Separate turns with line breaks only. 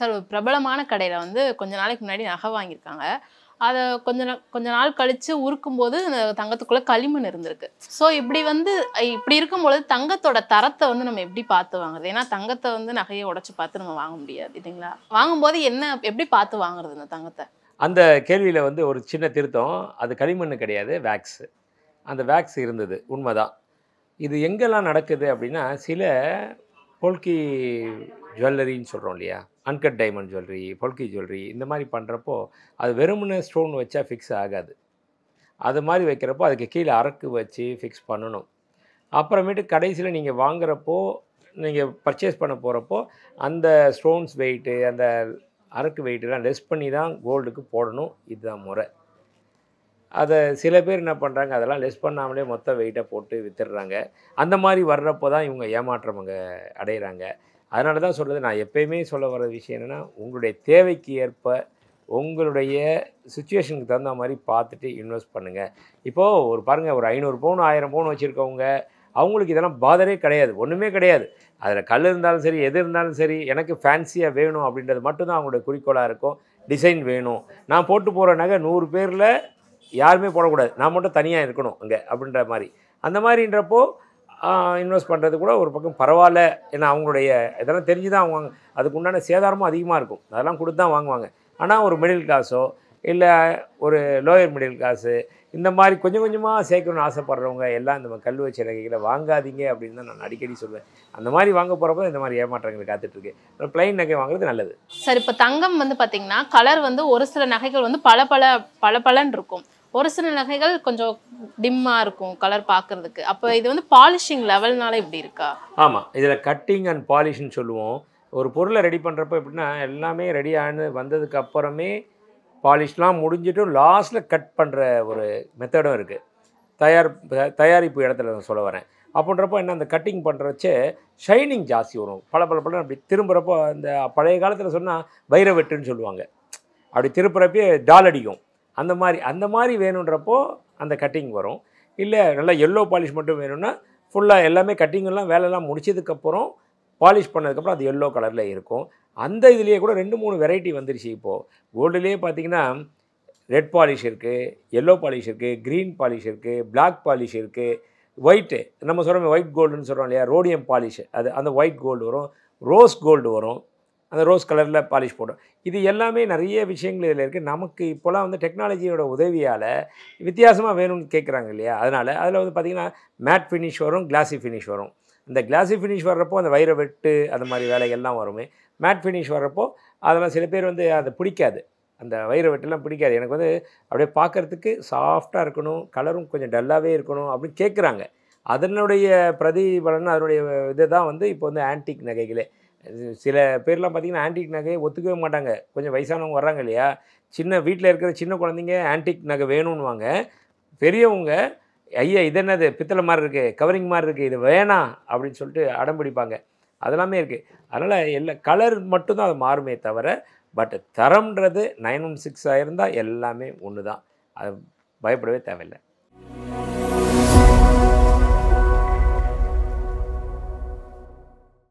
sir ஒரு பிரபலமான கடையில் வந்து கொஞ்ச நாளைக்கு முன்னாடி நகை வாங்கியிருக்காங்க அதை கொஞ்ச நா- கொஞ்ச நாள் கழிச்சு உருக்கும்போது அந்த தங்கத்துக்குள்ள களிமண் இருந்திருக்கு ஸோ இப்படி வந்து அஹ் இப்படி இருக்கும்பொழுது தங்கத்தோட தரத்தை வந்து நம்ம எப்படி பார்த்து வாங்குறது ஏன்னா தங்கத்தை வந்து நகையை உடைச்சு பார்த்து நம்ம வாங்க முடியாது இல்லைங்களா வாங்கும்போது என்ன எப்படி பார்த்து வாங்குறது இந்த தங்கத்தை
அந்த கேள்வியில் வந்து ஒரு சின்ன திருத்தம் அது களிமண் கிடையாது வேக்ஸ் அந்த வேக்ஸ் இருந்தது உண்மைதான் இது எங்கெல்லாம் நடக்குது அப்படின்னா சில பொல்கி ஜுவல்லரின்னு சொல்கிறோம் இல்லையா uncut diamond jewellery polki jewellery இந்த மாதிரி பண்ணுறப்போ அது வெறுமனே ஸ்டோன் வச்சா ஃபிக்ஸ் ஆகாது அது மாதிரி வைக்கிறப்போ அதுக்கு கீழே அரக்கு வச்சு ஃபிக்ஸ் பண்ணணும் அப்புறமேட்டு கடைசியில் நீங்கள் வாங்குறப்போ நீங்கள் பர்ச்சேஸ் பண்ண போகிறப்போ அந்த ஸ்டோன்ஸ் வெயிட்டு அந்த அரக்கு வெயிட்டெல்லாம் லெஸ் பண்ணி தான் கோல்டுக்கு போடணும் இதுதான் முறை அதை சில பேர் என்ன பண்ணுறாங்க அதெல்லாம் லெஸ் பண்ணாமலே மொத்த வெயிட்டை போட்டு வித்துடுறாங்க அந்த மாதிரி வர்றப்போ தான் இவங்க ஏமாற்றம் அங்கே அடையிறாங்க அதனால தான் சொல்கிறது நான் எப்பயுமே சொல்ல வர விஷயம் என்னென்னா உங்களுடைய தேவைக்கு ஏற்ப உங்களுடைய சுச்சுவேஷனுக்கு தகுந்த மாதிரி பார்த்துட்டு இன்வெஸ்ட் பண்ணுங்கள் இப்போது ஒரு பாருங்கள் ஒரு ஐநூறு பவுன் ஆயிரம் பவுன் வச்சுருக்கவங்க அவங்களுக்கு இதெல்லாம் பாதரே கிடையாது ஒன்றுமே கிடையாது அதில் கல் இருந்தாலும் சரி எது இருந்தாலும் சரி எனக்கு ஃபேன்சியாக வேணும் அப்படின்றது மட்டும்தான் அவங்களுடைய குறிக்கோளாக இருக்கும் டிசைன் வேணும் நான் போட்டு போகிற நகை நூறு பேரில் யாருமே போடக்கூடாது நான் மட்டும் தனியாக இருக்கணும் அங்கே அப்படின்ற மாதிரி அந்த மாதிரின்றப்போ இன்வெஸ்ட் பண்ணுறது கூட ஒரு பக்கம் பரவாயில்ல ஏன்னா அவங்களுடைய இதெல்லாம் தெரிஞ்சு தான் அவங்க வாங்க- அதுக்கு உண்டான சேதாரமும் அதிகமாக இருக்கும் அதெல்லாம் கொடுத்து தான் வாங்குவாங்க ஆனால் ஒரு மிடில் கிளாஸோ இல்லை ஒரு லோயர் மிடில் கிளாஸு இந்த மாதிரி கொஞ்சம் கொஞ்சமாக சேர்க்கணும்னு ஆசைப்படுறவங்க எல்லாம் இந்த மாதிரி கல் வச்ச நகைகளை வாங்காதீங்க அப்படின்னு தான் நான் அடிக்கடி சொல்லுவேன் அந்த மாதிரி வாங்க போகிறப்போ இந்த மாதிரி ஏமாற்றங்கள் காத்துட்ருக்கு பிளைன் நகை வாங்குறது நல்லது
சார் இப்போ தங்கம் வந்து பாத்தீங்கன்னா கலர் வந்து ஒரு சில நகைகள் வந்து பல பல பல பலன்னு இருக்கும் ஒரு சில நகைகள் கொஞ்சம் டிம்மா இருக்கும் கலர் பார்க்கிறதுக்கு அப்போ இது வந்து பாலிஷிங் லெவல்னால இப்படி இருக்கா
ஆமாம் இதில் கட்டிங் அண்ட் பாலிஷ்னு சொல்லுவோம் ஒரு பொருளை ரெடி பண்ணுறப்ப எப்படின்னா எல்லாமே ரெடி ஆனு வந்ததுக்கு அப்புறமே பாலிஷ்லாம் முடிஞ்சிட்டும் லாஸ்ட்டில் கட் பண்ணுற ஒரு மெத்தடும் இருக்குது தயார் தயாரிப்பு இடத்துல நான் சொல்ல வரேன் அப்படின்றப்போ என்ன அந்த கட்டிங் பண்ணுறச்சே ஷைனிங் ஜாஸ்தி வரும் பல பல பல அப்படி திரும்புகிறப்போ அந்த பழைய காலத்தில் சொன்னால் வைர வெட்டுன்னு சொல்லுவாங்க அப்படி திருப்புறப்பே டால் அடிக்கும் அந்த மாதிரி அந்த மாதிரி வேணுன்றப்போ அந்த கட்டிங் வரும் இல்லை நல்லா எல்லோ பாலிஷ் மட்டும் வேணும்னா ஃபுல்லாக எல்லாமே கட்டிங் எல்லாம் வேலையெல்லாம் முடிச்சதுக்கப்புறம் பாலிஷ் பண்ணதுக்கப்புறம் அது எல்லோ கலரில் இருக்கும் அந்த இதுலேயே கூட ரெண்டு மூணு வெரைட்டி வந்துருச்சு இப்போது கோல்டுலேயே பார்த்தீங்கன்னா ரெட் பாலிஷ் இருக்குது எல்லோ பாலிஷ் இருக்குது க்ரீன் பாலிஷ் இருக்குது Black பாலிஷ் இருக்குது ஒயிட்டு நம்ம சொல்கிறோம் ஒயிட் கோல்டுன்னு சொல்கிறோம் இல்லையா ரோடியம் பாலிஷ் அது அந்த ஒயிட் கோல்டு வரும் ரோஸ் கோல்டு வரும் அந்த ரோஸ் கலரில் பாலிஷ் போடும் இது எல்லாமே நிறைய விஷயங்கள் இதில் இருக்குது நமக்கு இப்போலாம் வந்து டெக்னாலஜியோட உதவியால் வித்தியாசமாக வேணும்னு கேட்குறாங்க இல்லையா அதனால் அதில் வந்து பார்த்திங்கன்னா மேட் ஃபினிஷ் வரும் கிளாசி ஃபினிஷ் வரும் இந்த கிளாசி ஃபினிஷ் வர்றப்போ அந்த வைர வெட்டு அந்த மாதிரி வேலைகள்லாம் வருமே மேட் ஃபினிஷ் வர்றப்போ அதெல்லாம் சில பேர் வந்து அதை பிடிக்காது அந்த வைர வெட்டெல்லாம் பிடிக்காது எனக்கு வந்து அப்படியே பார்க்கறதுக்கு சாஃப்டாக இருக்கணும் கலரும் கொஞ்சம் டல்லாகவே இருக்கணும் அப்படின்னு கேட்குறாங்க அதனுடைய பிரதிபலன் அதனுடைய இதை தான் வந்து இப்போ வந்து ஆன்டிக் நகைகளே இது சில பேர்லாம் பார்த்தீங்கன்னா ஆன்டிக் நகையை ஒத்துக்கவே மாட்டாங்க கொஞ்சம் வயசானவங்க வர்றாங்க இல்லையா சின்ன வீட்டில் இருக்கிற சின்ன குழந்தைங்க ஆன்டிக் நகை வேணும்னுவாங்க பெரியவங்க ஐயா இது என்னது பித்தளை மாதிரி இருக்குது கவரிங் மாதிரி இருக்குது இது வேணாம் அப்படின்னு சொல்லிட்டு அடம் பிடிப்பாங்க அதெல்லாமே இருக்குது அதனால் எல்லா கலர் மட்டும்தான் அது மாறுமே தவிர பட் தரம்ன்றது நைன் ஒன் சிக்ஸாக இருந்தால் எல்லாமே ஒன்று தான் அது பயப்படவே தேவையில்லை